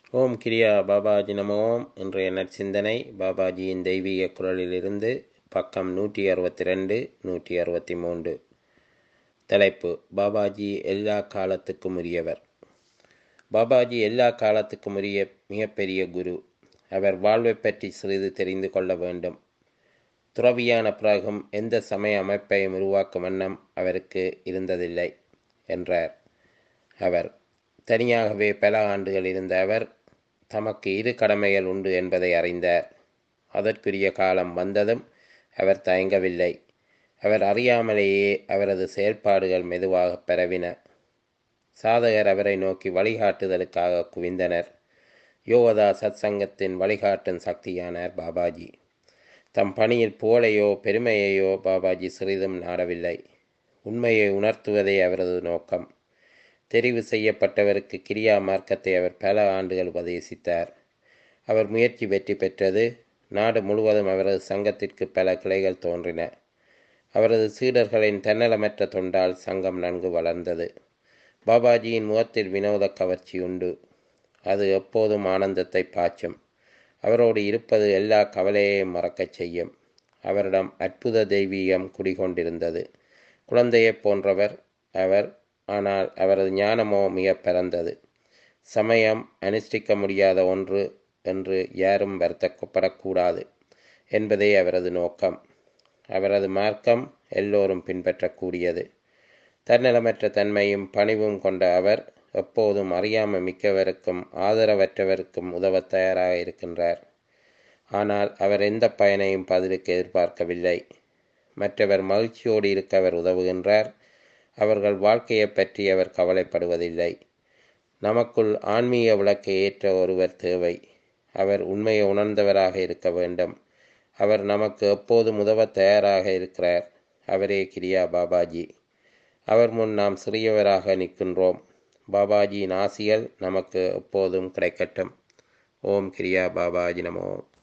ஓம் கிரியா பாபாஜி நம ஓம் இன்றைய நற்சிந்தனை பாபாஜியின் தெய்வீக குரலிலிருந்து பக்கம் நூற்றி அறுபத்தி ரெண்டு நூற்றி அறுபத்தி மூன்று தலைப்பு பாபாஜி எல்லா காலத்துக்கும் உரியவர் பாபாஜி எல்லா காலத்துக்கும் உரிய மிகப்பெரிய குரு அவர் வாழ்வை பற்றி சிறிது தெரிந்து கொள்ள வேண்டும் துறவியான பிறகும் எந்த சமய அமைப்பையும் உருவாக்கும் வண்ணம் அவருக்கு இருந்ததில்லை என்றார் அவர் தனியாகவே பல ஆண்டுகள் இருந்த அவர் தமக்கு இரு கடமைகள் உண்டு என்பதை அறிந்தார் அதற்குரிய காலம் வந்ததும் அவர் தயங்கவில்லை அவர் அறியாமலேயே அவரது செயல்பாடுகள் மெதுவாக பரவின சாதகர் அவரை நோக்கி வழிகாட்டுதலுக்காக குவிந்தனர் யோகதா சத் சங்கத்தின் வழிகாட்டும் சக்தியானார் பாபாஜி தம் பணியில் புகழையோ பெருமையையோ பாபாஜி சிறிதும் நாடவில்லை உண்மையை உணர்த்துவதே அவரது நோக்கம் தெரிவு செய்யப்பட்டவருக்கு கிரியா மார்க்கத்தை அவர் பல ஆண்டுகள் உபதேசித்தார் அவர் முயற்சி வெற்றி பெற்றது நாடு முழுவதும் அவரது சங்கத்திற்கு பல கிளைகள் தோன்றின அவரது சீடர்களின் தன்னலமற்ற தொண்டால் சங்கம் நன்கு வளர்ந்தது பாபாஜியின் முகத்தில் வினோத கவர்ச்சி உண்டு அது எப்போதும் ஆனந்தத்தை பாய்ச்சும் அவரோடு இருப்பது எல்லா கவலையையும் மறக்கச் செய்யும் அவரிடம் அற்புத தெய்வீகம் குடிகொண்டிருந்தது குழந்தையைப் போன்றவர் அவர் ஆனால் அவரது ஞானமோ மிக பிறந்தது சமயம் அனுஷ்டிக்க முடியாத ஒன்று என்று யாரும் வருத்தப்படக்கூடாது என்பதே அவரது நோக்கம் அவரது மார்க்கம் எல்லோரும் பின்பற்றக்கூடியது தன்னலமற்ற தன்மையும் பணிவும் கொண்ட அவர் எப்போதும் அறியாமல் மிக்கவருக்கும் ஆதரவற்றவருக்கும் உதவ தயாராக இருக்கின்றார் ஆனால் அவர் எந்த பயனையும் பதிலுக்கு எதிர்பார்க்கவில்லை மற்றவர் மகிழ்ச்சியோடு இருக்க அவர் உதவுகின்றார் அவர்கள் வாழ்க்கையை பற்றி அவர் கவலைப்படுவதில்லை நமக்குள் ஆன்மீக விளக்கை ஏற்ற ஒருவர் தேவை அவர் உண்மையை உணர்ந்தவராக இருக்க வேண்டும் அவர் நமக்கு எப்போதும் உதவ தயாராக இருக்கிறார் அவரே கிரியா பாபாஜி அவர் முன் நாம் சிறியவராக நிற்கின்றோம் பாபாஜியின் ஆசிகள் நமக்கு எப்போதும் கிடைக்கட்டும் ஓம் கிரியா பாபாஜி நமோ